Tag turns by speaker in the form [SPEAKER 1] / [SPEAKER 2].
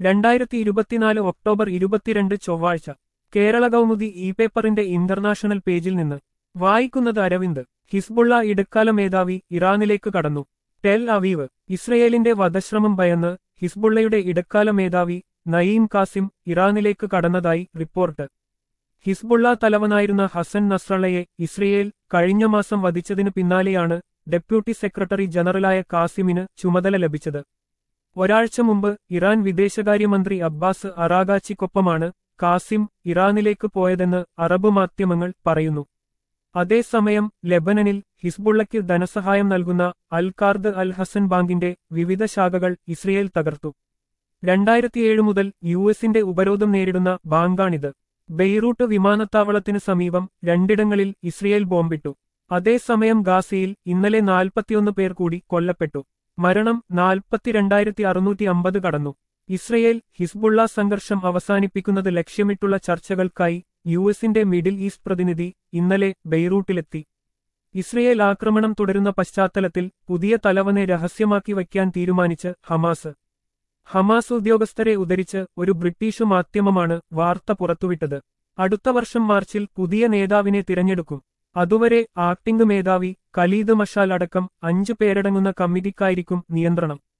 [SPEAKER 1] രണ്ടായിരത്തി ഇരുപത്തിനാല് ഒക്ടോബർ ഇരുപത്തിരണ്ട് ചൊവ്വാഴ്ച കേരള കൗമുദി ഇ പേപ്പറിന്റെ ഇന്റർനാഷണൽ പേജിൽ നിന്ന് വായിക്കുന്നത് അരവിന്ദ് ഹിസ്ബുള്ള ഇടക്കാല മേധാവി ഇറാനിലേക്ക് കടന്നു ടെൽ അവീവ് ഇസ്രയേലിന്റെ വധശ്രമം ഭയന്ന് ഹിസ്ബുള്ളയുടെ ഇടക്കാല മേധാവി നയീം കാസിം ഇറാനിലേക്ക് കടന്നതായി റിപ്പോർട്ട് ഹിസ്ബുള്ള തലവനായിരുന്ന ഹസൻ നസ്രളയെ ഇസ്രയേൽ കഴിഞ്ഞ മാസം വധിച്ചതിനു പിന്നാലെയാണ് ഡെപ്യൂട്ടി സെക്രട്ടറി ജനറലായ കാസിമിന് ചുമതല ലഭിച്ചത് ഒരാഴ്ച മുമ്പ് ഇറാൻ വിദേശകാര്യമന്ത്രി അബ്ബാസ് അറാഗാച്ചിക്കൊപ്പമാണ് കാസിം ഇറാനിലേക്ക് പോയതെന്ന് അറബ് മാധ്യമങ്ങൾ പറയുന്നു അതേസമയം ലെബനനിൽ ഹിസ്ബുള്ളയ്ക്ക് ധനസഹായം നൽകുന്ന അൽ കാർദ് അൽ ഹസൻ ബാങ്കിന്റെ വിവിധ ശാഖകൾ ഇസ്രയേൽ തകർത്തു രണ്ടായിരത്തിയേഴ് മുതൽ യു എസിന്റെ ഉപരോധം നേരിടുന്ന ബാങ്കാണിത് ബെയ്റൂട്ട് വിമാനത്താവളത്തിന് സമീപം രണ്ടിടങ്ങളിൽ ഇസ്രയേൽ ബോംബിട്ടു അതേസമയം ഗാസയിൽ ഇന്നലെ നാൽപ്പത്തിയൊന്ന് പേർ കൂടി കൊല്ലപ്പെട്ടു മരണം നാൽപ്പത്തിരണ്ടായിരത്തി അറുന്നൂറ്റി അമ്പത് കടന്നു ഇസ്രയേൽ ഹിസ്ബുള്ള സംഘർഷം അവസാനിപ്പിക്കുന്നത് ലക്ഷ്യമിട്ടുള്ള ചർച്ചകൾക്കായി യു എസിന്റെ മിഡിൽ ഈസ്റ്റ് പ്രതിനിധി ഇന്നലെ ബെയ്റൂട്ടിലെത്തി ഇസ്രയേൽ ആക്രമണം തുടരുന്ന പശ്ചാത്തലത്തിൽ പുതിയ തലവനെ രഹസ്യമാക്കി വയ്ക്കാൻ തീരുമാനിച്ച് ഹമാസ് ഹമാസ് ഉദ്യോഗസ്ഥരെ ഉദ്ധരിച്ച് ഒരു ബ്രിട്ടീഷ് മാധ്യമമാണ് വാർത്ത പുറത്തുവിട്ടത് അടുത്ത വർഷം മാർച്ചിൽ പുതിയ നേതാവിനെ തിരഞ്ഞെടുക്കും അതുവരെ ആക്ടിംഗ് മേധാവി ഖലീദ് മഷാൽ അടക്കം അഞ്ചു പേരടങ്ങുന്ന കമ്മിറ്റിക്കായിരിക്കും നിയന്ത്രണം